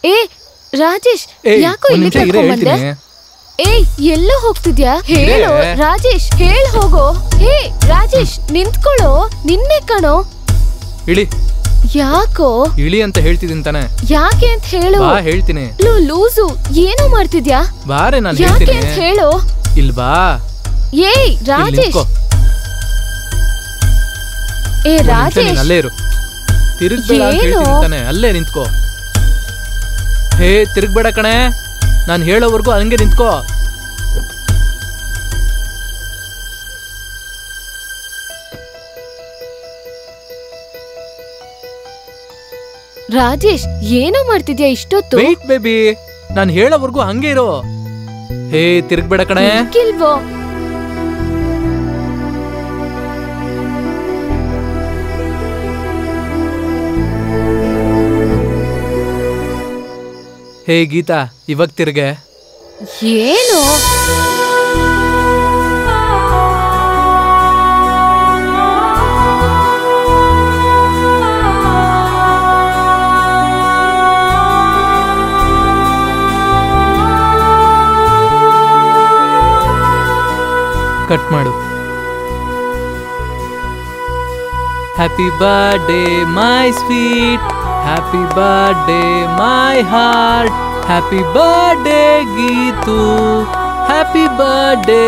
ಏ ರಾಜೇಶ್ ಏಯ್, ಯಾಕೋ ಒಂದ್ ಇಲ್ಲಿ ನಿಮಿಷ ಇರೇ ಕರ್ಕೊಂಡ್ ಬಂದೆ ಹೇಳ್ತೀನಿ ಏಯ್ ಎಲ್ಲೋ ಹೋಗ್ತಿದ್ಯಾ ಹೇಳು ಇರೇ. ರಾಜೇಶ್ ಹೇಳ್ ಹೋಗೋ ಹೇ ರಾಜೇಶ್ ನಿಂತ್ಕೊಳ್ಳೋ ನಿನ್ನೆ ಕಣೋ ಇಳಿ ಯಾಕೋ ಇಳಿ ಅಂತ ಹೇಳ್ತಿದ್ದೀನಿ ತಾನೆ ಯಾಕೆ ಅಂತ ಹೇಳು ಬಾ ಹೇಳ್ತೀನಿ ಲೂ ಲೂಸು ಏನೋ ಮಾಡ್ತಿದ್ಯಾ ಬಾರೆ ನಾನು ಯಾಕೆ ಹೇಳ್ತೀನಿ ಅಂತ ಹೇಳು ಇಲ್ ಬಾ ಏಯ್ ಇಲ್ಲಿ ರಾಜೇಶ್ ನಿಂತ್ಕೋ. ಏ ಒಂದ್ ನಿಮಿಷ ರಾಜೇಶ್ ನೀನ್ ಅಲ್ಲೇ ಇರು ತಿರುಗ್ಬೇಡ ಅಂತ ಏನು? ಹೇಳ್ತೀನಿ ತಾನೆ ಅಲ್ಲೇ ನಿಂತ್ಕೋ ಹೇ ತಿರುಗ್ಬೇಡ ಕಣೆ ನಾನು ಹೇಳೋವರೆಗೂ ಹಂಗೆ ನಿಂತ್ಕೋ ರಾಜೇಶ್ ಏನೋ ಮಾಡ್ತಿದ್ಯಾ ಇಷ್ಟೊತ್ತು ವೆಯ್ಟ್ ಬೇಬಿ ನಾನು ಹೇಳೋವರೆಗೂ ಹಂಗೆ ಇರು ಹೇ ತಿರುಗ್ಬೇಡ ಕಣೆ ಇಲ್ವೋ ಹೇ ಗೀತಾ ಇವಾಗ ತಿರ್ಗೆ ಏನು ಕಟ್ ಮಾಡು happy birthday my sweet happy birthday my heart happy birthday Geetu happy birthday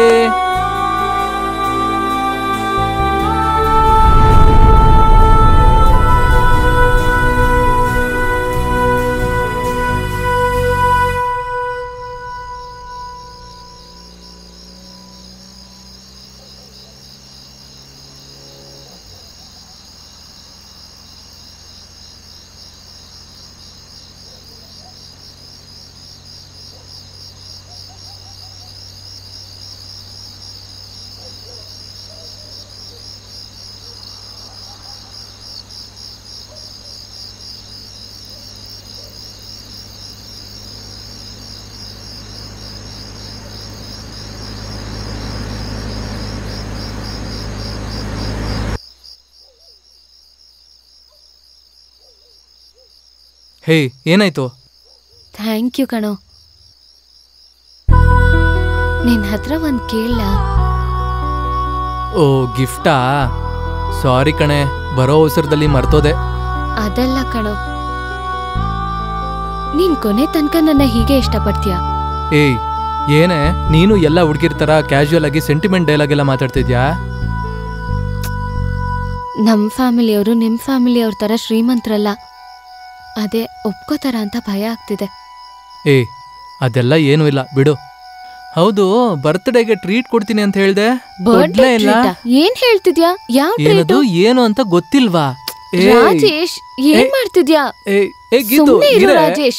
hey ಏನಾಯ್ತು ಥ್ಯಾಂಕ್ ಯು ಕಣೋ ನಿನ್ ಹತ್ರ ಒಂದ್ ಕೇಳ ಓ ಗಿಫ್ಟಾ ಸಾರಿ ಕಣೆ ಬರೋ ಅವಸರದಲ್ಲಿ ಮರ್ತೋದೆ ಅದಲ್ಲ ಕಣೋ ನೀನ್ ಕೊನೆ ತನಕ ನನ್ನ ಹೀಗೆ ಇಷ್ಟಪಡ್ತೀಯ ಏಯ್ ಏನೇ ನೀನು ಎಲ್ಲ ಹುಡುಗಿರ್ ತರ ಕ್ಯಾಶುಯಲ್ ಆಗಿ ಸೆಂಟಿಮೆಂಟ್ ಡೈಲಾಗ್ ಎಲ್ಲ ಮಾತಾಡ್ತಿದ್ಯಾ ನಮ್ ಫ್ಯಾಮಿಲಿಯವರು ನಿಮ್ ಫ್ಯಾಮಿಲಿಯವ್ರ ತರ ಶ್ರೀಮಂತರಲ್ಲ ಅದೇ ಒಪ್ಕೋತಾರ ಅಂತ ಭಯ ಆಗ್ತಿದೆ ಏಯ್ ಅದೆಲ್ಲ ಏನೂ ಇಲ್ಲ ಬಿಡು ಹೌದು ಬರ್ತ್ಡೇಗೆ ಟ್ರೀಟ್ ಕೊಡ್ತೀನಿ ಅಂತ ಹೇಳ್ದೆ ಬರ್ಡೇ ಕೊಡ್ಲೇ ಇಲ್ಲ ಏನ್ ಹೇಳ್ತಿದ್ಯಾ ಯಾವ ಏನದು ಏನು ಅಂತ ಗೊತ್ತಿಲ್ವಾ ಏಯ್, ರಾಜೇಶ್ ಏನ್ ಏಯ್, ಮಾಡ್ತಿದ್ಯಾ ಏಯ್, ಏ ಗೀತು ಸುಮ್ನೆ ಇರು ಇರೇ. ರಾಜೇಶ್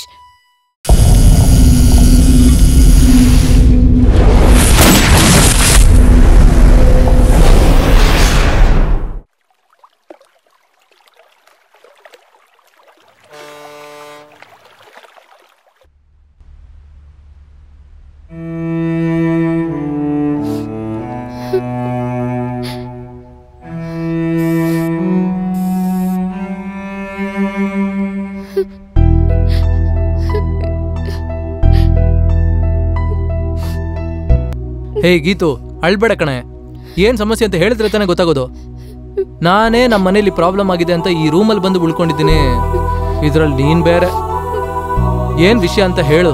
ಹೇ ಗೀತು ಅಳ್ಬೇಡ ಕಣೆ ಏನ್ ಸಮಸ್ಯೆ ಅಂತ ಹೇಳಿದ್ರೆ ತಾನೇ ಗೊತ್ತಾಗೋದು ನಾನೇ ನಮ್ಮ ಮನೇಲಿ ಪ್ರಾಬ್ಲಮ್ ಆಗಿದೆ ಅಂತ ಈ ರೂಮಲ್ಲಿ ಬಂದು ಉಳ್ಕೊಂಡಿದ್ದೀನಿ ಇದ್ರಲ್ಲಿ ನೀನ್ ಬೇರೆ ಏನ್ ವಿಷಯ ಅಂತ ಹೇಳು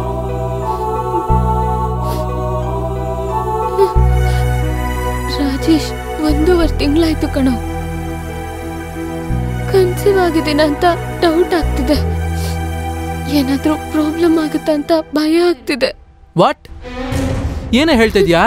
ರಾಜೇಶ್ ಒಂದೂವರೆ ತಿಂಗಳಾಯ್ತು ಕಣೋ ಕನ್ಸೀವ್ ಆಗಿದ್ದೀನ ಅಂತ ಡೌಟ್ ಆಗ್ತಿದೆ ಏನಾದ್ರೂ ಪ್ರಾಬ್ಲಮ್ ಆಗುತ್ತಾ ಅಂತ ಭಯ ಆಗ್ತಿದೆ ವಾಟ್ ಏನೇ ಹೇಳ್ತಿದ್ಯಾ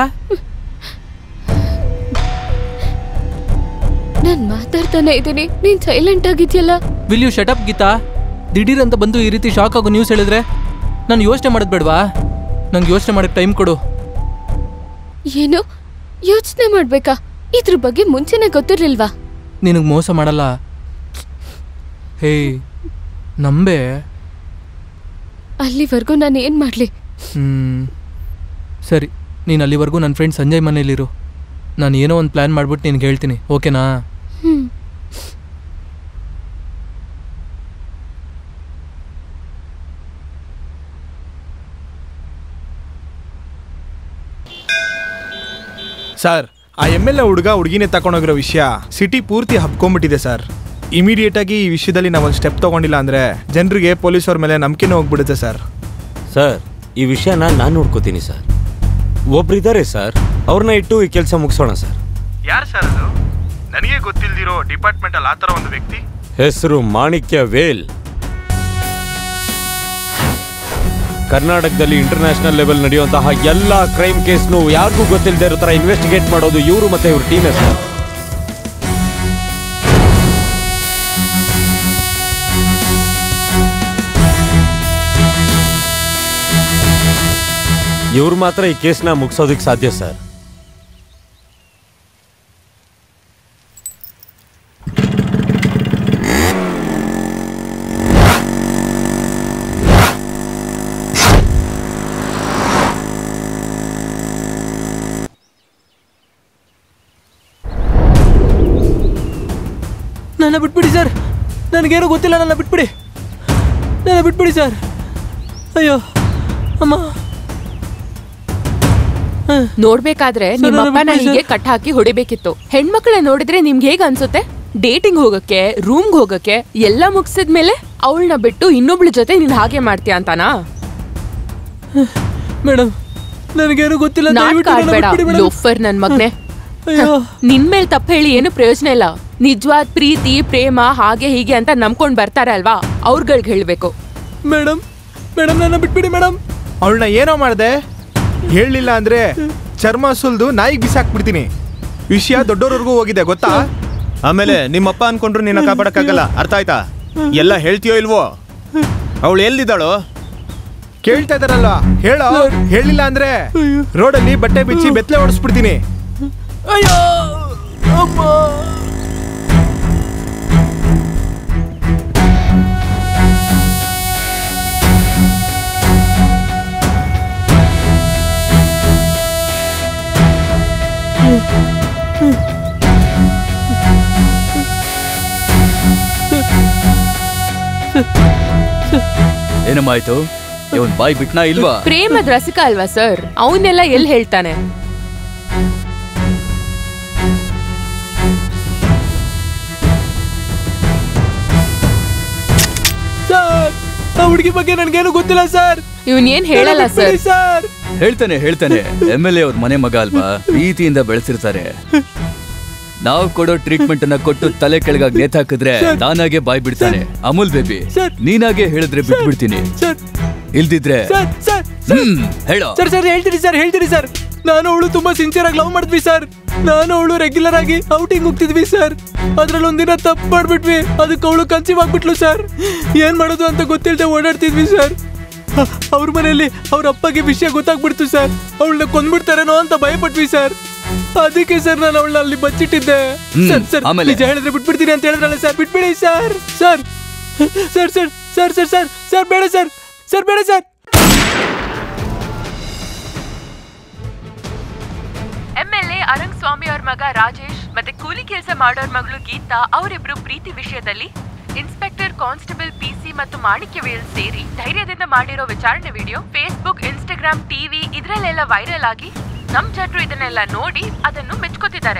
ನಾನ್ ಮಾತಾಡ್ತಾನೆ ಇದ್ದೀನಿ ನೀನ್ ಸೈಲೆಂಟ್ ಆಗಿದ್ಯಲ್ಲ ವಿಲ್ ಯು ಶಟಪ್ ಗೀತಾ ದಿಢೀರ್ ಅಂತ ಬಂದು ಈ ರೀತಿ ಶಾಕ್ ಆಗೋ ನ್ಯೂಸ್ ಹೇಳಿದ್ರೆ ನಾನು ಯೋಚನೆ ಮಾಡೋದು ಬೇಡವಾ ನಂಗೆ ಯೋಚನೆ ಮಾಡಕ್ಕೆ ಟೈಮ್ ಕೊಡು ಏನು ಯೋಚನೆ ಮಾಡ್ಬೇಕಾ ಇದ್ರ ಬಗ್ಗೆ ಮುಂಚೆನೆ ಗೊತ್ತಿರ್ಲಿಲ್ವಾ ನಿನಗೆ ಮೋಸ ಮಾಡಲ್ಲ ಹೇ ನಂಬೆ ಅಲ್ಲಿವರೆಗೂ ನಾನು ಏನ್ ಮಾಡ್ಲಿ ಹ್ಮ್. ಸರಿ ನೀನು ಅಲ್ಲಿವರೆಗೂ ನನ್ನ ಫ್ರೆಂಡ್ ಸಂಜಯ್ ಮನೇಲಿರು ನಾನು ಏನೋ ಒಂದು ಪ್ಲ್ಯಾನ್ ಮಾಡ್ಬಿಟ್ಟು ನಿನ್ಗೆ ಹೇಳ್ತೀನಿ ಓಕೆನಾ ಹ್ಮ್ ಸರ್ ಆ ಎಮ್ ಎಲ್ ಎ ಹುಡುಗ ಹುಡುಗಿನೇ ತಗೊಂಡೋಗಿರೋ ವಿಷಯ ಸಿಟಿ ಪೂರ್ತಿ ಹಬ್ಕೊಂಡ್ಬಿಟ್ಟಿದೆ ಸರ್ ಇಮಿಡಿಯೇಟ್ ಆಗಿ ಈ ವಿಷಯದಲ್ಲಿ ನಾವೊಂದು ಸ್ಟೆಪ್ ತಗೊಂಡಿಲ್ಲ ಅಂದ್ರೆ ಜನರಿಗೆ ಪೊಲೀಸವ್ರ ಮೇಲೆ ನಂಬಿಕೆನೂ ಹೋಗ್ಬಿಡುತ್ತೆ ಸರ್ ಸರ್ ಈ ವಿಷಯನ ನಾನು ನೋಡ್ಕೋತೀನಿ ಸರ್ ಒಬ್ರಿದ್ದಾರೆ ಸರ್ ಅವ್ರನ್ನ ಇಟ್ಟು ಈ ಕೆಲಸ ಮುಗಿಸೋಣ ಸರ್ ಯಾರು ಸರ್ ಅದು ನನಗೆ ಗೊತ್ತಿಲ್ದಿರೋ ಡಿಪಾರ್ಟ್ಮೆಂಟಲ್ಲಿ ಆ ಥರ ಒಂದು ವ್ಯಕ್ತಿ ಹೆಸರು ಮಾಣಿಕ್ಯ ವೇಲ್ ಕರ್ನಾಟಕದಲ್ಲಿ ಇಂಟರ್ನ್ಯಾಷನಲ್ ಲೆವೆಲ್ ನಡೆಯುವಂತಹ ಎಲ್ಲ ಕ್ರೈಮ್ ಕೇಸ್ನು ಯಾರಿಗೂ ಗೊತ್ತಿಲ್ಲದೆ ಇರೋ ಥರ ಇನ್ವೆಸ್ಟಿಗೇಟ್ ಮಾಡೋದು ಇವರು ಮತ್ತೆ ಇವ್ರ ಟೀಮೇ ಸರ್ ಇವ್ರು ಮಾತ್ರ ಈ ಕೇಸ್ನ ಮುಗಿಸೋದಕ್ಕೆ ಸಾಧ್ಯ ಸರ್ ನನ್ನ ಬಿಟ್ಬಿಡಿ ಸರ್ ನನಗೇನು ಗೊತ್ತಿಲ್ಲ ನನ್ನ ಬಿಟ್ಬಿಡಿ ನನ್ನ ಬಿಟ್ಬಿಡಿ ಸರ್ ಅಯ್ಯೋ ಅಮ್ಮ ನೋಡ್ಬೇಕಾದ್ರೆ ಸರ್, ನಿಮ್ಮಪ್ಪನ ನನ್ನ ಬಿಟ್ಬಿಡಿ ಹೀಗೆ ಸರ್. ಕಟ್ ಹಾಕಿ ಹೊಡಿಬೇಕಿತ್ತು ಹೆಣ್ಮಕ್ಳ ನೋಡಿದ್ರೆ ನಿಮ್ಗೆ ಹೇಗ್ ಅನ್ಸುತ್ತೆ ಡೇಟಿಂಗ್ ಹೋಗಕ್ಕೆ ರೂಮ್ಗೆ ಹೋಗಕ್ಕೆ ಎಲ್ಲ ಮುಗಿಸಿದ್ಮೇಲೆ ಅವಳನ್ನ ಬಿಟ್ಟು ಇನ್ನೊಬ್ಳ ಜೊತೆ ನೀನ್ ಹಾಗೆ ಮಾಡ್ತೀಯ ಅಂತಾನಾ ಮೇಡಮ್ ನನಗೇನು ಗೊತ್ತಿಲ್ಲ ನಾಟಕ ದಯವಿಟ್ಟು ನನ್ನ ಆಡ್ಬೇಡ ಬಿಟ್ಬಿಡಿ ಮೇಡಮ್. ಲೋಫರ್ ನನ್ ಮಗ್ನೆ ಅಯ್ಯೋ ನಿನ್ ಮೇಲ್ ತಪ್ಪ ಹೇಳಿ ಏನು ಪ್ರಯೋಜನ ಇಲ್ಲ ನಿಜವಾದ ಪ್ರೀತಿ ಪ್ರೇಮ ಹಾಗೆ ಹೀಗೆ ಅಂತ ನಂಬ್ಕೊಂಡ್ ಬರ್ತಾರೆ ಅಲ್ವಾ ಅವ್ರಗಳ್ಗೆ ಹೇಳ್ಬೇಕು ಮೇಡಮ್ ಮೇಡಮ್ ನನ್ನ ಬಿಟ್ಬಿಡಿ ಮೇಡಮ್ ಅವಳನ್ನ ಏನೋ ಮಾಡಿದೆ ಹೇಳಲಿಲ್ಲ ಅಂದ್ರೆ ಚರ್ಮ ಸುಲ್ದು ನಾಯಿಗೆ ಬಿಸಾಕ್ಬಿಡ್ತೀನಿ ವಿಷಯ ದೊಡ್ಡೋರ್ವರೆಗೂ ಹೋಗಿದೆ ಗೊತ್ತಾ ಆಮೇಲೆ ನಿಮ್ಮಪ್ಪ ಅನ್ಕೊಂಡ್ರು ನಿನ್ನ ಕಾಪಾಡಕ್ಕಾಗಲ್ಲ ಅರ್ಥ ಆಯ್ತಾ ಎಲ್ಲ ಹೇಳ್ತೀಯೋ ಇಲ್ವೋ ಅವಳು ಎಲ್ಲಿದ್ದಾಳೋ ಕೇಳ್ತಾ ಇದಾರಲ್ಲ ಹೇಳೋ ಹೇಳಿಲ್ಲ ಅಂದ್ರೆ ರೋಡಲ್ಲಿ ಬಟ್ಟೆ ಬಿಚ್ಚಿ ಬೆತ್ತಲೆ ಓಡಿಸ್ಬಿಡ್ತೀನಿ ಅಯ್ಯೋ ಅಮ್ಮ ಏನಮ್ಮಾಯ್ತು ಇವನ್ ಬಾಯ್ ಬಿಟ್ನಾ ಇಲ್ವಾ ಪ್ರೇಮದ ರಸಿಕ ಅಲ್ವಾ ಸರ್ ಅವನ್ನೆಲ್ಲ ಎಲ್ಲಿ ಹೇಳ್ತಾನೆ ಸರ್ ಆ ಹುಡುಗಿ ಬಗ್ಗೆ ನನಗೇನು ಗೊತ್ತಿಲ್ಲ ಸರ್ ಇವನ್ ಏನ್ ಹೇಳಲ್ಲ ಸರ್ ಸರ್ ಹೇಳ್ತಾನೆ ಹೇಳ್ತಾನೆ ಎಮ್ ಎಲ್ ಎ ಅವ್ರ ಮನೆ ಮಗ ಅಲ್ವಾ ಪ್ರೀತಿಯಿಂದ ಬೆಳೆಸಿರ್ತಾರೆ ನಾವು ಕೊಡೋ ಟ್ರೀಟ್ಮೆಂಟ್ ಅನ್ನ ಕೊಟ್ಟು ತಲೆ ಕೆಳಗಾಗಿ ನೇತಾಕಿದ್ರೆ ನಾನಾಗೆ ಬಾಯ್ ಬಿಡ್ತಾನೆ ಅಮೂಲ್ ಬೇಬಿ ಸರ್. ನೀನಾಗೆ ಹೇಳಿದ್ರೆ ಬಿಟ್ಬಿಡ್ತೀನಿ ಸರ್ ಇಲ್ದಿದ್ರೆ ಸರ್ ಸರ್ ಹ್ಮ್ ಹೇಳೋ ಸರ್ ಸರ್ ಹೇಳ್ತೀನಿ ಸರ್ ಹೇಳ್ತೀನಿ ಸರ್ ನಾನು ಅವಳು ತುಂಬಾ ಸಿನ್ಸಿಯರ್ ಆಗಿ ಲವ್ ಮಾಡಿದ್ವಿ ಸರ್ ನಾನು ಅವಳು ರೆಗ್ಯುಲರ್ ಆಗಿ ಔಟಿಂಗ್ ಹೋಗ್ತಿದ್ವಿ ಸರ್ ಅದ್ರಲ್ಲಿ ಒಂದಿನ ತಪ್ಪು ಮಾಡ್ಬಿಟ್ವಿ ಅದಕ್ಕೆ ಅವಳು ಕನ್ಸೀವ್ ಆಗ್ಬಿಟ್ಲು ಸರ್ ಏನ್ ಮಾಡೋದು ಅಂತ ಗೊತ್ತಿಲ್ಲದೆ ಓಡಾಡ್ತಿದ್ವಿ ಸರ್ ಅವ್ರ ಮನೆಯಲ್ಲಿ ಅವ್ರ ಅಪ್ಪಗೆ ವಿಷಯ ಗೊತ್ತಾಗ್ಬಿಡ್ತು ಸರ್ ಅವಳನ್ನ ಕೊಂದ್ಬಿಡ್ತಾರೇನೋ ಅಂತ ಭಯಪಟ್ವಿ ಸರ್ ಅದಕ್ಕೆ ಸರ್ ನಾನು ಅವಳನ್ನ ಅಲ್ಲಿ ಬಚ್ಚಿಟ್ಟಿದ್ದೆ ಹ್ಮ್, ಸರ್ ಸರ್ ಆಮೇಲೆ? ನಿಜ ಹೇಳಿದ್ರೆ ಬಿಟ್ಬಿಡ್ತೀನಿ ಅಂತ ಹೇಳಿದ್ರಲ್ಲ ಸರ್ ಬಿಟ್ಬಿಡಿ sir sir sir sir sir sir sir sir ಬೇಡ ಸರ್ ಸರ್ ಬೇಡ ಸರ್ ಎಂಎಲ್ಎ ಅರಂಗ್ ಸ್ವಾಮಿ ಅವ್ರ ಮಗ ರಾಜೇಶ್ ಮತ್ತೆ ಕೂಲಿ ಕೆಲಸ ಮಾಡೋರ್ ಮಗಳು ಗೀತಾ ಅವರಿಬ್ರು ಪ್ರೀತಿ ವಿಷಯದಲ್ಲಿ ಇನ್ಸ್ಪೆಕ್ಟರ್ ಕಾನ್ಸ್ಟೇಬಲ್ ಪಿಸಿ ಮತ್ತು ಮಾಣಿಕ್ಯವೇಲ್ ಸೇರಿ ಧೈರ್ಯದಿಂದ ಮಾಡಿರೋ ವಿಚಾರಣೆ ವಿಡಿಯೋ ಫೇಸ್ಬುಕ್ ಇನ್ಸ್ಟಾಗ್ರಾಮ್ ಟಿವಿ ಇದ್ರಲ್ಲೆಲ್ಲ ವೈರಲ್ ಆಗಿ ನಮ್ ಜನರು ಇದನ್ನೆಲ್ಲ ನೋಡಿ ಅದನ್ನು ಮೆಚ್ಕೋತಿದ್ದಾರೆ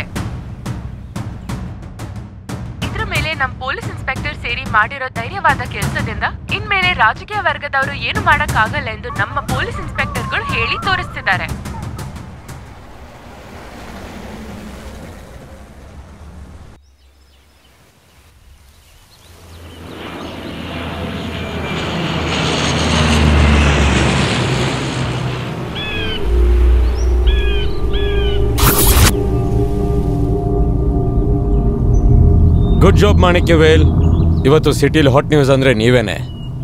ಇದ್ರ ಮೇಲೆ ನಮ್ ಪೊಲೀಸ್ ಇನ್ಸ್ಪೆಕ್ಟರ್ ಸೇರಿ ಮಾಡಿರೋ ಧೈರ್ಯವಾದ ಕೆಲಸದಿಂದ ಇನ್ಮೇಲೆ ರಾಜಕೀಯ ವರ್ಗದವರು ಏನು ಮಾಡಕ್ಕಾಗಲ್ಲ ಎಂದು ನಮ್ಮ ಪೊಲೀಸ್ ಇನ್ಸ್ಪೆಕ್ಟರ್ಗಳು ಹೇಳಿ ತೋರಿಸ್ತಿದ್ದಾರೆ ಗುಡ್ ಜಾಬ್ ಮಾಣಿಕ್ಯ ವೇಲ್ ಇವತ್ತು ಸಿಟಿಲಿ ಹಾಟ್ ನ್ಯೂಸ್ ಅಂದ್ರೆ ನೀವೇನೆ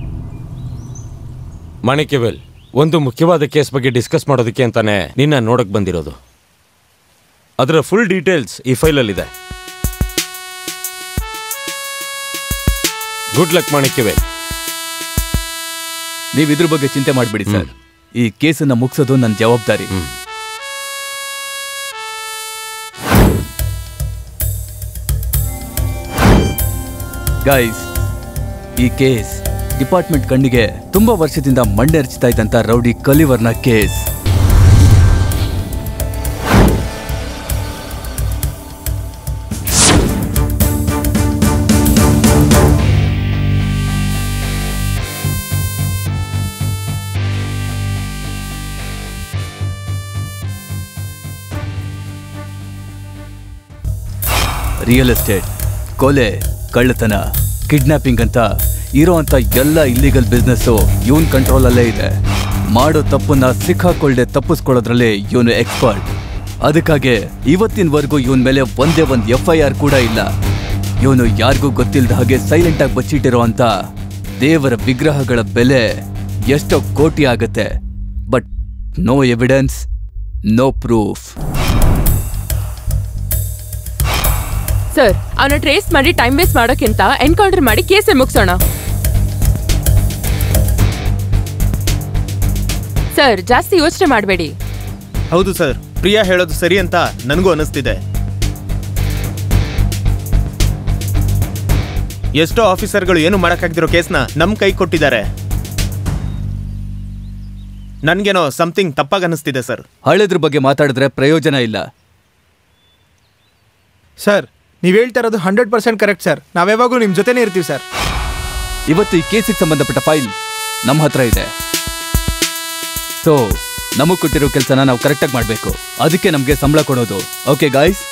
ಮಾಣಿಕ್ಯ ವೇಲ್ ಒಂದು ಮುಖ್ಯವಾದ ಕೇಸ್ ಬಗ್ಗೆ ಡಿಸ್ಕಸ್ ಮಾಡೋದಕ್ಕೆ ಅಂತಾನೆ ನಿನ್ನ ನೋಡಕ್ ಬಂದಿರೋದು ಅದರ ಫುಲ್ ಡೀಟೇಲ್ಸ್ ಈ ಫೈಲಲ್ಲಿದೆ ಗುಡ್ ಲಕ್ ಮಾಣಿಕ್ಯ ವೇಲ್ ನೀವ್ ಇದ್ರ ಬಗ್ಗೆ ಚಿಂತೆ ಮಾಡ್ಬಿಡಿ ಸರ್ ಈ ಕೇಸನ್ನ ಮುಗಿಸೋದು ನನ್ನ ಜವಾಬ್ದಾರಿ ಗೈಸ್ ಈ ಕೇಸ್ ಡಿಪಾರ್ಟ್ಮೆಂಟ್ ಕಣ್ಣಿಗೆ ತುಂಬಾ ವರ್ಷದಿಂದ ಮಣ್ಣೆರ್ಚ್ತಾ ಇದ್ದಂತ ರೌಡಿ ಕಲಿವರ್ನ ಕೇಸ್ ರಿಯಲ್ ಎಸ್ಟೇಟ್ ಕೊಲೆ ಕಳ್ಳತನ ಕಿಡ್ನಾಪಿಂಗ್ ಅಂತ ಇರೋ ಅಂತ ಎಲ್ಲ ಇಲ್ಲಿಗಲ್ ಬಿಸ್ನೆಸ್ಸು ಇವನ್ ಕಂಟ್ರೋಲಲ್ಲೇ ಇದೆ ಮಾಡೋ ತಪ್ಪನ್ನ ಸಿಕ್ಕಾಕೊಳ್ಳದೆ ತಪ್ಪಿಸ್ಕೊಳ್ಳೋದ್ರಲ್ಲಿ ಇವನು ಎಕ್ಸ್ಪರ್ಟ್ ಅದಕ್ಕಾಗೆ ಇವತ್ತಿನವರೆಗೂ ಇವನ್ ಮೇಲೆ ಒಂದೇ ಒಂದು ಎಫ್ ಐ ಆರ್ ಕೂಡ ಇಲ್ಲ ಇವನು ಯಾರಿಗೂ ಗೊತ್ತಿಲ್ಲದ ಹಾಗೆ ಸೈಲೆಂಟ್ ಆಗಿ ಬಚ್ಚಿಟ್ಟಿರೋ ಅಂತ ದೇವರ ವಿಗ್ರಹಗಳ ಬೆಲೆ ಎಷ್ಟೋ ಕೋಟಿ ಆಗತ್ತೆ but no evidence no proof sir ಅವನ ಟ್ರೇಸ್ ಮಾಡಿ ಟೈಮ್ ವೇಸ್ಟ್ ಮಾಡೋಕ್ಕಿಂತ ಎನ್ಕೌಂಟರ್ ಮಾಡಿ ಕೇಸೇ ಮುಗಿಸೋಣ ಸರ್ ಜಾಸ್ತಿ ಯೋಚನೆ ಮಾಡಬೇಡಿ ಹೌದು ಸರ್ ಪ್ರಿಯಾ ಹೇಳೋದು ಸರಿ ಅಂತ ನನಗೂ ಅನಿಸ್ತಿದೆ ಎಷ್ಟೋ ಆಫೀಸರ್ಗಳು ಏನು ಮಾಡಕ್ಕಾಗ್ದಿರೋ ಕೇಸ್ನ ನಮ್ ಕೈ ಕೊಟ್ಟಿದ್ದಾರೆ ನನ್ಗೇನೋ ಸಮಥಿಂಗ್ ತಪ್ಪಾಗಿ ಅನಿಸ್ತಿದೆ ಸರ್ ಹಳೆದ್ರ ಬಗ್ಗೆ ಮಾತಾಡಿದ್ರೆ ಪ್ರಯೋಜನ ಇಲ್ಲ ಸರ್ ನೀವು ಹೇಳ್ತಾ ಇರೋದು ಹಂಡ್ರೆಡ್ ಪರ್ಸೆಂಟ್ ಕರೆಕ್ಟ್ ಸರ್ ನಾವು ಯಾವಾಗಲೂ ನಿಮ್ಮ ಜೊತೆನೇ ಇರ್ತೀವಿ ಸರ್ ಇವತ್ತು ಈ ಕೇಸಿಗೆ ಸಂಬಂಧಪಟ್ಟ ಫೈಲ್ ನಮ್ಮ ಹತ್ರ ಇದೆ ಸೊ ನಮಗ್ ಕೊಟ್ಟಿರೋ ಕೆಲಸನ ನಾವು ಕರೆಕ್ಟಾಗಿ ಮಾಡಬೇಕು ಅದಕ್ಕೆ ನಮಗೆ ಸಂಬಳ ಕೊಡೋದು ಓಕೆ ಗಾಯ್ಸ್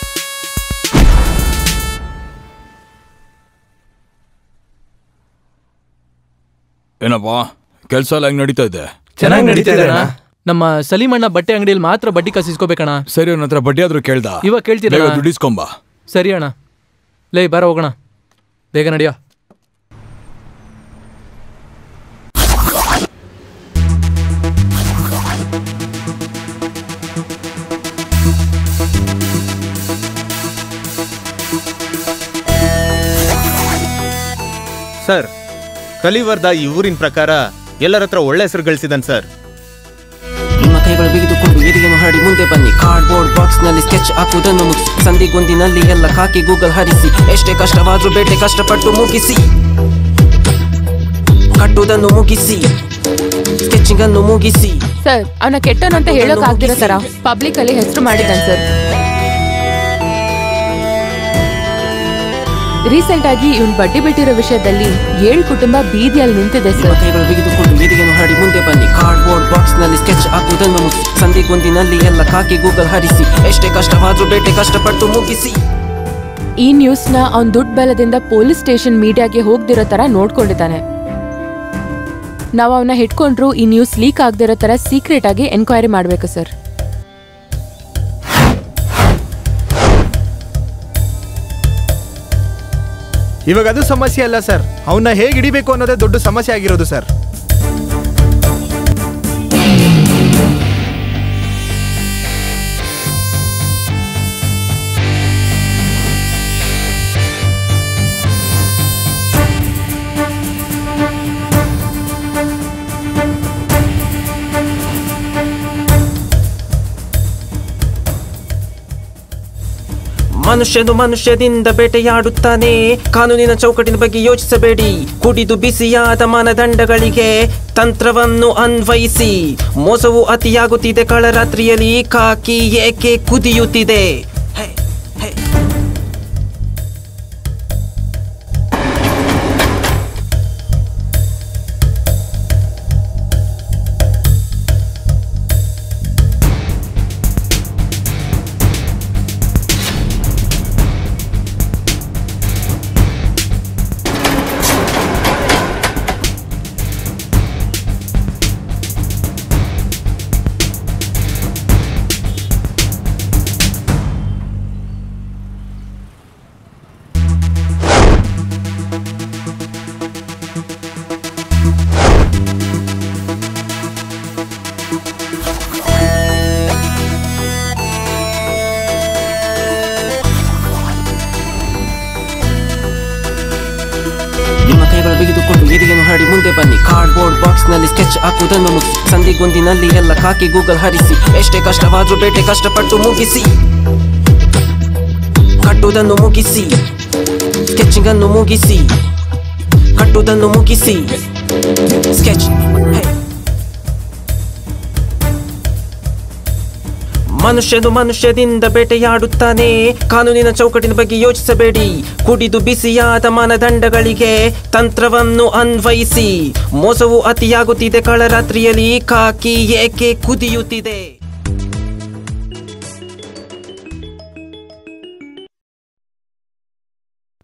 ಏನಪ್ಪಾ ಕೆಲಸ ಎಲ್ಲ ಹೆಂಗ್ ನಡೀತಾ ಇದೆ ಚೆನ್ನಾಗಿ ನಡೀತಾ ಇದೆ ಅಣ್ಣ. ನಮ್ಮ ಸಲೀಮಣ್ಣ ಬಟ್ಟೆ ಅಂಗಡಿಯಲ್ಲಿ ಮಾತ್ರ ಬಡ್ಡಿ ಕಾಸಿಸ್ಕೋಬೇಕಣ್ಣ ಸರಿ ಅವನ ಹತ್ರ ಬಡ್ಡಿ ಆದ್ರೂ ಕೇಳ್ದ ಇವಾಗ ಕೇಳ್ತೀರಾ? ಬೇಗ ದುಡ್ಡು ಇಸ್ಕೊಂಬಾ ಸರಿ ಅಣ್ಣ ಲೇ ಬಾರ ಹೋಗೋಣ ಬೇಗ ನಡಿಯೋ ಸರ್ ಕಲಿವರ್ದ ಈ ಊರಿನ ಪ್ರಕಾರ ಎಲ್ಲರ ಹತ್ರ ಒಳ್ಳೆ ಹೆಸರು ಗಳಿಸಿದಾನೆ ಸರ್ ನಿಮ್ಮ ಕೈಗಳು ಬಿಗಿದುಕೊಂಡು ಎದೆಯನ್ನು ಹರಡಿ ಮುಂದೆ ಬನ್ನಿ ಕಾರ್ಡ್ಬೋರ್ಡ್ ಬಾಕ್ಸ್ ನಲ್ಲಿ ಸ್ಕೆಚ್ ಹಾಕುವುದನ್ನು ಮುಗಿಸಿ ಸಂದಿಗೊಂದಿನಲ್ಲಿ ಎಲ್ಲ ಕಾಕಿ ಗೂಗಲ್ ಹರಿಸಿ ಎಷ್ಟೇ ಕಷ್ಟವಾದ್ರೂ ಬೇಟೆ ಕಷ್ಟಪಟ್ಟು ಮುಗಿಸಿ ಕಟ್ಟುವುದನ್ನು ಮುಗಿಸಿ ಸ್ಕೆಚಿಂಗ್ ಅನ್ನು ಮುಗಿಸಿ ಸರ್ ಅವನ ಕೆಟ್ಟನಂತ ಹೇಳೋಕ್ ಆಗ್ದಿರೋ ತರ ಪಬ್ಲಿಕ್ ಅಲ್ಲಿ ಹೆಸರು ಮಾಡಿದ್ದಾನೆ ಸರ್ ರೀಸೆಂಟ್ ಆಗಿ ಇವನ್ ಬಡ್ಡಿ ಬಿಟ್ಟಿರೋ ವಿಷಯದಲ್ಲಿ ಏಳು ಕುಟುಂಬ ಬೀದಿಯಲ್ಲಿ ನಿಂತಿದೆ ನಿಮ್ಮ ಸರ್ ಕೈಗಳು ಬಿಗಿದುಕೊಂಡು ಎದೆಯನ್ನು ಹರಡಿ ಮುಂದೆ ಬನ್ನಿ ಕಾರ್ಡ್ಬೋರ್ಡ್ ಬಾಕ್ಸ್ ನಲ್ಲಿ ಸ್ಕೆಚ್ ಹಾಕುವುದನ್ನು ಮುಗಿಸಿ ಸಂದಿಗೊಂದಿನಲ್ಲಿ ಎಲ್ಲ ಕಾಕಿ ಗೂಗಲ್ ಹರಿಸಿ ಎಷ್ಟೇ ಕಷ್ಟವಾದ್ರೂ ಬೇಟೆ ಕಷ್ಟಪಟ್ಟು ಮುಗಿಸಿ ಈ ನ್ಯೂಸ್ ನ ಅವ್ನ್ ದುಡ್ಡು ಬಲದಿಂದ ಪೊಲೀಸ್ ಸ್ಟೇಷನ್ ಮೀಡಿಯಾಗೆ ಹೋಗ್ದಿರೋ ತರ ನೋಡ್ಕೊಂಡಿದ್ದಾನೆ ನಾವು ಅವನ್ನ ಹಿಡ್ಕೊಂಡ್ರು ಈ ನ್ಯೂಸ್ ಲೀಕ್ ಆಗದಿರೋ ತರ ಸೀಕ್ರೆಟ್ ಆಗಿ ಎನ್ಕ್ವೈರಿ ಮಾಡ್ಬೇಕು ಸರ್ ಇವಾಗ ಅದು ಸಮಸ್ಯೆ ಅಲ್ಲ ಸರ್ ಅವನ್ನ ಹೇಗೆ ಹಿಡಿಬೇಕು ಅನ್ನೋದೇ ದೊಡ್ಡ ಸಮಸ್ಯೆ ಆಗಿರೋದು ಸರ್ ಮನುಷ್ಯನು ಮನುಷ್ಯದಿಂದ ಬೇಟೆಯಾಡುತ್ತಾನೆ ಕಾನೂನಿನ ಚೌಕಟ್ಟಿನ ಬಗ್ಗೆ ಯೋಚಿಸಬೇಡಿ ಕುಡಿದು ಬಿಸಿಯಾದ ಮಾನದಂಡಗಳಿಗೆ ತಂತ್ರವನ್ನು ಅನ್ವಯಿಸಿ ಮೋಸವು ಅತಿಯಾಗುತ್ತಿದೆ ಕಳರಾತ್ರಿಯಲ್ಲಿ ಕಾಕಿ ಏಕೆ ಕುದಿಯುತ್ತಿದೆ ಹೇ, ಹೇ. ನಿಮ್ಮ ಕೈಗಳು ಬಿಗಿದುಕೊಂಡು ಎದೆಯನ್ನು ಹರಡಿ ಮುಂದೆ ಬನ್ನಿ ಕಾರ್ಡ್ಬೋರ್ಡ್ ಬಾಕ್ಸ್ ನಲ್ಲಿ ಸ್ಕೆಚ್ ಹಾಕುವುದನ್ನು ಮುಗಿಸಿ ಸಂದಿಗೊಂದಿನಲ್ಲಿ ಎಲ್ಲ ಕಾಕಿ ಗೂಗಲ್ ಹರಿಸಿ ಎಷ್ಟೇ ಕಷ್ಟವಾದ್ರೂ ಬೇಟೆ ಕಷ್ಟಪಟ್ಟು ಮುಗಿಸಿ ಕಟ್ಟುವುದನ್ನು ಮುಗಿಸಿ ಸ್ಕೆಚಿಂಗ್ ಅನ್ನು ಮುಗಿಸಿ ಕಟ್ಟುವುದನ್ನು ಮುಗಿಸಿ ಸ್ಕೆಚ್ ಹೇ. ಮನುಷ್ಯನು ಮನುಷ್ಯದಿಂದ ಬೇಟೆಯಾಡುತ್ತಾನೆ ಕಾನೂನಿನ ಚೌಕಟ್ಟಿನ ಬಗ್ಗೆ ಯೋಚಿಸಬೇಡಿ ಕುಡಿದು ಬಿಸಿಯಾದ ಮಾನದಂಡಗಳಿಗೆ ತಂತ್ರವನ್ನು ಅನ್ವಯಿಸಿ ಮೋಸವು ಅತಿಯಾಗುತ್ತಿದೆ ಕಳರಾತ್ರಿಯಲ್ಲಿ ಕಾಕಿ ಏಕೆ ಕುದಿಯುತ್ತಿದೆ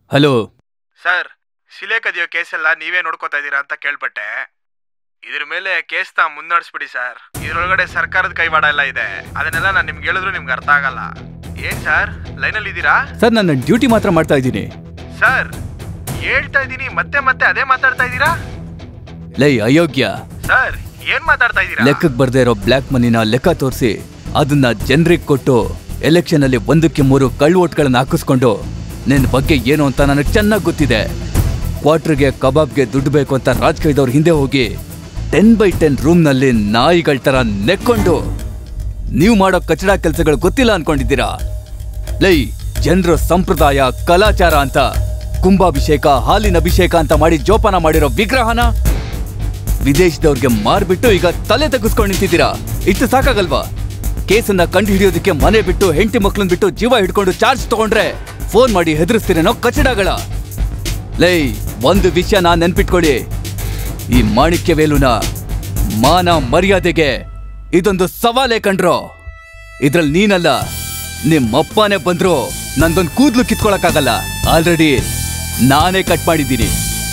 ಹಲೋ ಸರ್ ಶಿಲೆ ಕದಿಯೋ ಕೇಸೆಲ್ಲ ನೀವೇ ನೋಡ್ಕೋತಾ ಇದ್ದೀರಾ ಅಂತ ಕೇಳ್ಪಟ್ಟೆ ಇದ್ರ ಮೇಲೆ ಕೇಸ್ ತಾ ಮುನ್ನಡೆಸ್ಬಿಡಿ ಸರ್ ಇದ್ರೊಳಗಡೆ ಸರ್ಕಾರದ ಕೈವಾಡ ಎಲ್ಲ ಇದೆ ಅದನ್ನೆಲ್ಲ ನಾನು ನಿಮ್ಗೆ ಹೇಳಿದ್ರು ನಿಮ್ಗೆ ಅರ್ಥ ಆಗಲ್ಲ ಏನ್ ಸರ್ ಲೈನಲ್ಲಿ ಇದ್ದೀರಾ ಸರ್ ನನ್ನ ಡ್ಯೂಟಿ ಮಾತ್ರ ಮಾಡ್ತಾ ಇದ್ದೀನಿ ಸರ್ ಹೇಳ್ತಾ ಇದ್ದೀನಿ ಮತ್ತೆ ಮತ್ತೆ ಅದೇ ಮಾತಾಡ್ತಾ ಇದ್ದೀರಾ ಲೈ ಅಯೋಗ್ಯ ಸರ್ ಏನ್ ಮಾತಾಡ್ತಾ ಇದ್ದೀರಾ ಲೆಕ್ಕಕ್ಕೆ ಬರ್ದೇ ಇರೋ ಬ್ಲ್ಯಾಕ್ ಮನಿನ ಲೆಕ್ಕ ತೋರಿಸಿ ಅದನ್ನ ಜನರಿಗೆ ಕೊಟ್ಟು ಎಲೆಕ್ಷನ್ ಅಲ್ಲಿ ಒಂದಕ್ಕೆ ಮೂರು ಕಳ್ಳು ಓಟ್ಗಳನ್ನ ಹಾಕಿಸ್ಕೊಂಡು ನಿನ್ನ ಬಗ್ಗೆ ಏನು ಅಂತ ನನಗೆ ಚೆನ್ನಾಗಿ ಗೊತ್ತಿದೆ ಕ್ವಾರ್ಟರ್ಗೆ ಕಬಾಬ್ಗೆ ದುಡ್ಡು ಬೇಕು ಅಂತ ರಾಜಕೀಯದವ್ರ ಹಿಂದೆ ಹೋಗಿ ಟೆನ್ ಬೈ ಟೆನ್ ರೂಮ್ನಲ್ಲಿ ನಾಯಿಗಳ ತರ ನೆಕ್ಕೊಂಡು ನೀವು ಮಾಡೋ ಕಚಡ ಕೆಲಸಗಳು ಗೊತ್ತಿಲ್ಲ ಅನ್ಕೊಂಡಿದ್ದೀರಾ ಲೈ ಜನರ ಸಂಪ್ರದಾಯ ಕಲಾಚಾರ ಅಂತ ಕುಂಭಾಭಿಷೇಕ ಹಾಲಿನ ಅಭಿಷೇಕ ಅಂತ ಮಾಡಿ ಜೋಪಾನ ಮಾಡಿರೋ ವಿಗ್ರಹನ ವಿದೇಶದವ್ರಿಗೆ ಮಾರ್ಬಿಟ್ಟು ಈಗ ತಲೆ ತೆಗೆಸ್ಕೊಂಡು ನಿಂತಿದ್ದೀರಾ ಇಷ್ಟು ಸಾಕಾಗಲ್ವಾ ಕೇಸನ್ನ ಕಂಡು ಹಿಡಿಯೋದಕ್ಕೆ ಮನೆ ಬಿಟ್ಟು ಹೆಂಡತಿ ಮಕ್ಳನ್ನ ಬಿಟ್ಟು ಜೀವ ಹಿಡ್ಕೊಂಡು ಚಾರ್ಜ್ ತಗೊಂಡ್ರೆ ಫೋನ್ ಮಾಡಿ ಹೆದರ್ಸ್ತೀರೇನೋ ಕಚಡಗಳ ಲೈ ಒಂದು ವಿಷಯ ನಾನ್ ನೆನ್ಪಿಟ್ಕೊಳ್ಳಿ ಈ ಮಾಣಿಕ್ಯ ವೇಲುನ ಮಾನ ಮರ್ಯಾದೆಗೆ ಇದೊಂದು ಸವಾಲೇ ಕಂಡ್ರೋ ಇದ್ರಲ್ಲಿ ನೀನಲ್ಲ ನಿಮ್ಮಪ್ಪನೇ ಬಂದ್ರು ನಂದೊಂದು ಕೂದ್ಲು ಕಿತ್ಕೊಳಕ್ಕಾಗಲ್ಲ ಆಲ್ರೆಡಿ ನಾನೇ ಕಟ್ ಮಾಡಿದ್ದೀನಿ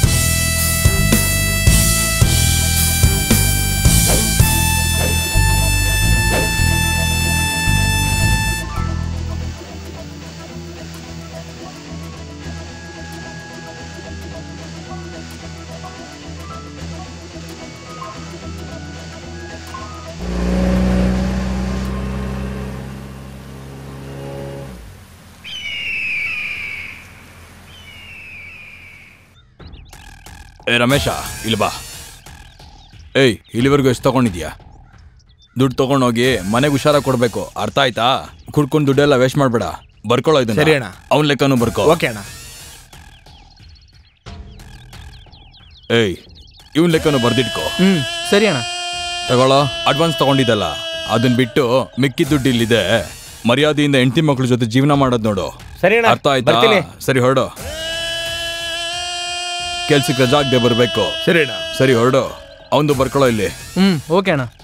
ಏ ರಮೇಶ ಇಲ್ಲಿ ಬಾ ಏಯ್ ಇಲ್ಲಿವರೆಗೂ ಎಷ್ಟು ತಗೊಂಡಿದ್ಯಾ ದುಡ್ಡು ತಗೊಂಡೋಗಿ ಮನೆಗೆ ಹುಷಾರ ಕೊಡ್ಬೇಕು ಅರ್ಥ ಆಯ್ತಾ ಕುಡ್ಕೊಂಡು ದುಡ್ಡೆಲ್ಲ ವೇಸ್ಟ್ ಮಾಡ್ಬೇಡ ಬರ್ಕೊಳ್ಳೋ ಇದನ್ನ ಸರಿ ಅಣ್ಣ. ಅವನ ಲೆಕ್ಕನೂ ಬರ್ಕೋ ಓಕೆ ಅಣ್ಣ ಏಯ್ ಇವನ್ ಲೆಕ್ಕನೂ ಬರ್ದಿಟ್ಕೋ ಹ್ಮ್ ಸರಿ ಅಣ್ಣ ತಗೊಳ್ಳೋ ಅಡ್ವಾನ್ಸ್ ತಗೊಂಡಿದ್ದಲ್ಲ ಅದನ್ನ ಬಿಟ್ಟು ಮಿಕ್ಕಿ ದುಡ್ಡು ಇಲ್ಲಿದೆ ಮರ್ಯಾದೆಯಿಂದ ಹೆಂಡತಿ ಮಕ್ಳ ಜೊತೆ ಜೀವನ ಮಾಡೋದ್ ನೋಡು ಸರಿ ಅಣ್ಣ, ಅರ್ಥ ಆಯ್ತಾ ಬರ್ತೀನಿ. ಸರಿ ಹೊರಡು ಕೆಲ್ಸಕ್ಕೆ ರಜಾ ಆಗದೆ ಬರ್ಬೇಕು ಸರಿ ಅಣ್ಣ ಸರಿ ಹೊರಡು ಅವಂದು ಬರ್ಕೊಳ್ಳೋ ಇಲ್ಲಿ ಹ್ಮ್ ಓಕೆ ಅಣ್ಣ